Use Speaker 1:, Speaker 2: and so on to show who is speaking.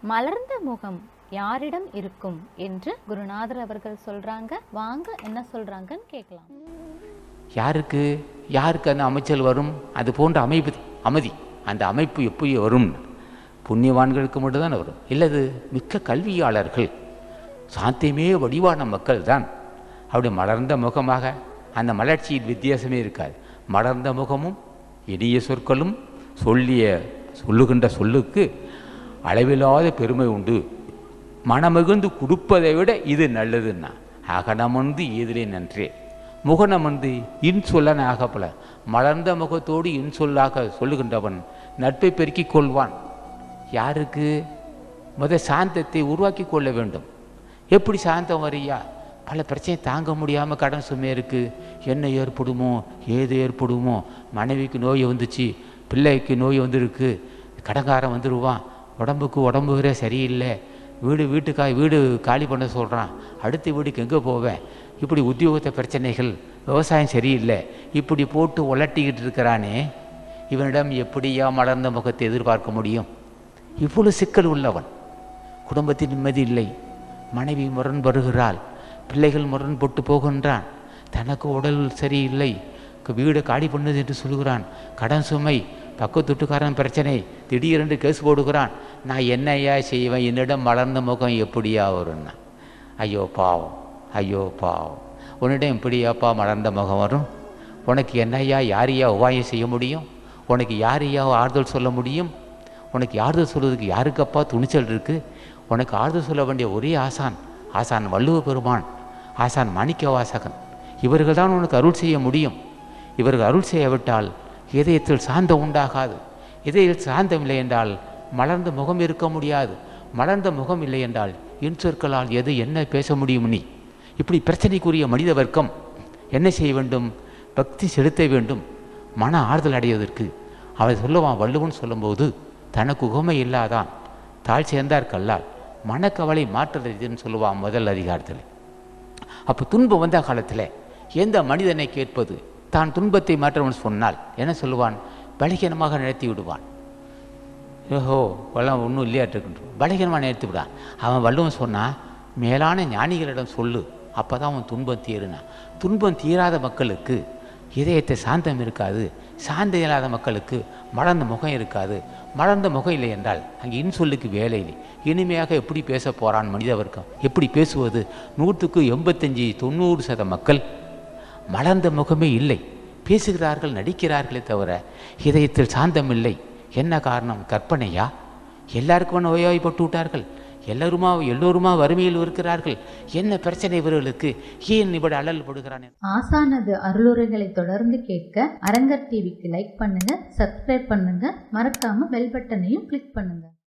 Speaker 1: மலர்ந்த முகம் யாரிடம் இருக்கும் என்று குருநாதர் அவர்கள் சொல்றாங்க வாங்க என்ன சொல்றாங்கன்னு கேட்கலாம்
Speaker 2: யாருக்கு யாருக்கு அந்த அமைச்சல் வரும் அது போன்ற அமைப்பு அமைதி அந்த அமைப்பு எப்படி வரும் புண்ணியவான்களுக்கு மட்டும்தான் வரும் இல்லது மிக்க கல்வியாளர்கள் சாத்தியமே வடிவான மக்கள் தான் அப்படி மலர்ந்த முகமாக அந்த மலர்ச்சியில் வித்தியாசமே இருக்காது மலர்ந்த முகமும் இனிய சொற்களும் சொல்லிய சொல்லுகின்ற சொல்லுக்கு அளவில்லாத பெருமை உண்டு மனமிகுந்து கொடுப்பதை விட இது நல்லதுன்னா அகனமந்து ஏதிலே நன்றே முகனமந்து இன்சொல்லன ஆகப்பல மலர்ந்த முகத்தோடு இன்சொல்லாக சொல்லுகின்றவன் நட்பை பெருக்கிக் கொள்வான் யாருக்கு முத சாந்தத்தை உருவாக்கி கொள்ள வேண்டும் எப்படி சாந்தம் வரியா பல பிரச்சனை தாங்க முடியாமல் கடன் சுமை இருக்குது என்ன ஏற்படுமோ ஏது ஏற்படுமோ மனைவிக்கு நோய் வந்துச்சு பிள்ளைக்கு நோய் வந்திருக்கு கடங்காரன் வந்துடுவான் உடம்புக்கு உடம்பு வேற சரியில்லை வீடு வீட்டுக்காய் வீடு காலி பண்ண சொல்கிறான் அடுத்த வீட்டுக்கு எங்கே போவேன் இப்படி உத்தியோகத்தை பிரச்சனைகள் விவசாயம் சரியில்லை இப்படி போட்டு உலட்டிக்கிட்டு இருக்கிறானே இவனிடம் எப்படியா மலர்ந்த முகத்தை எதிர்பார்க்க முடியும் இவ்வளவு சிக்கல் உள்ளவன் குடும்பத்தில் நிம்மதி இல்லை மனைவி முரண்படுகிறாள் பிள்ளைகள் முரண்பட்டு போகின்றான் தனக்கு உடல் சரியில்லை க- வீடு காலி பண்ணுது என்று சொல்கிறான் கடன் சுமை பக்கத்துட்டுக்காரன் பிரச்சனை திடீரென்று கேஸ் போடுகிறான் நான் என்னையா செய்வேன் என்னிடம் மலர்ந்த முகம் எப்படியா வரும்னா ஐயோ பாவம் ஐயோ பாவம் உன்னிடம் எப்படியாப்பா மலர்ந்த முகம் வரும் உனக்கு என்னையா யாரையா உபாயம் செய்ய முடியும் உனக்கு யாரையா ஆறுதல் சொல்ல முடியும் உனக்கு ஆறுதல் சொல்வதற்கு யாருக்கப்பா துணிச்சல் இருக்கு உனக்கு ஆறுதல் சொல்ல வேண்டிய ஒரே ஆசான் ஆசான் வள்ளுவ பெருமான் ஆசான் மாணிக்க வாசகன் இவர்கள் தான் உனக்கு அருள் செய்ய முடியும் இவர்கள் அருள் செய்யவிட்டால் இதயத்தில் சாந்தம் உண்டாகாது இதயத்தில் சாந்தம் இல்லை என்றால் மலர்ந்த முகம் இருக்க முடியாது மலர்ந்த முகம் இல்லை என்றால் இன்சொற்களால் எது என்ன பேச முடியும் நீ இப்படி பிரச்சனைக்குரிய மனித வர்க்கம் என்ன செய்ய வேண்டும் பக்தி செலுத்த வேண்டும் மன ஆறுதல் அடைவதற்கு அவன் சொல்லுவான் வள்ளுவன் சொல்லும்போது தனக்கு உகமை இல்லாதான் தாழ் சேர்ந்தார் கல்லால் மனக்கவலை மாற்றுறதுன்னு சொல்லுவான் முதல் அதிகாரத்தில் அப்போ துன்பம் வந்த காலத்தில் எந்த மனிதனை கேட்பது தான் துன்பத்தை மாற்றவன் சொன்னால் என்ன சொல்லுவான் பலிகனமாக நடத்தி விடுவான் ஓஹோ வளம் ஒன்றும் இல்லையாட்டு பலகீனமாக நிறுத்தி விடான் அவன் வள்ளுவன் சொன்னான் மேலான ஞானிகளிடம் சொல்லு அப்போ தான் அவன் துன்பம் தீருனா துன்பம் தீராத மக்களுக்கு இதயத்தை சாந்தம் இருக்காது சாந்தம் இல்லாத மக்களுக்கு மலர்ந்த முகம் இருக்காது மலர்ந்த முகம் இல்லை என்றால் அங்கே இன்சொல்லுக்கு வேலை இல்லை இனிமையாக எப்படி பேச போகிறான் மனித வர்க்கம் எப்படி பேசுவது நூற்றுக்கு எண்பத்தஞ்சு தொண்ணூறு சத மக்கள் மலர்ந்த முகமே இல்லை பேசுகிறார்கள் நடிக்கிறார்களே தவிர இதயத்தில் சாந்தம் இல்லை என்ன காரணம் கற்பனையா எல்லாருக்கும் நோயாய்ப்பட்டு விட்டார்கள் எல்லோருமா எல்லோருமா வறுமையில் இருக்கிறார்கள் என்ன பிரச்சனை இவர்களுக்கு ஏன் இப்படி அழல் படுகிறான்
Speaker 1: ஆசானது அருளுரைகளை தொடர்ந்து கேட்க அரங்கர் டிவிக்கு லைக் பண்ணுங்க சப்ஸ்கிரைப் பண்ணுங்க மறக்காம பெல் பட்டனையும் கிளிக் பண்ணுங்க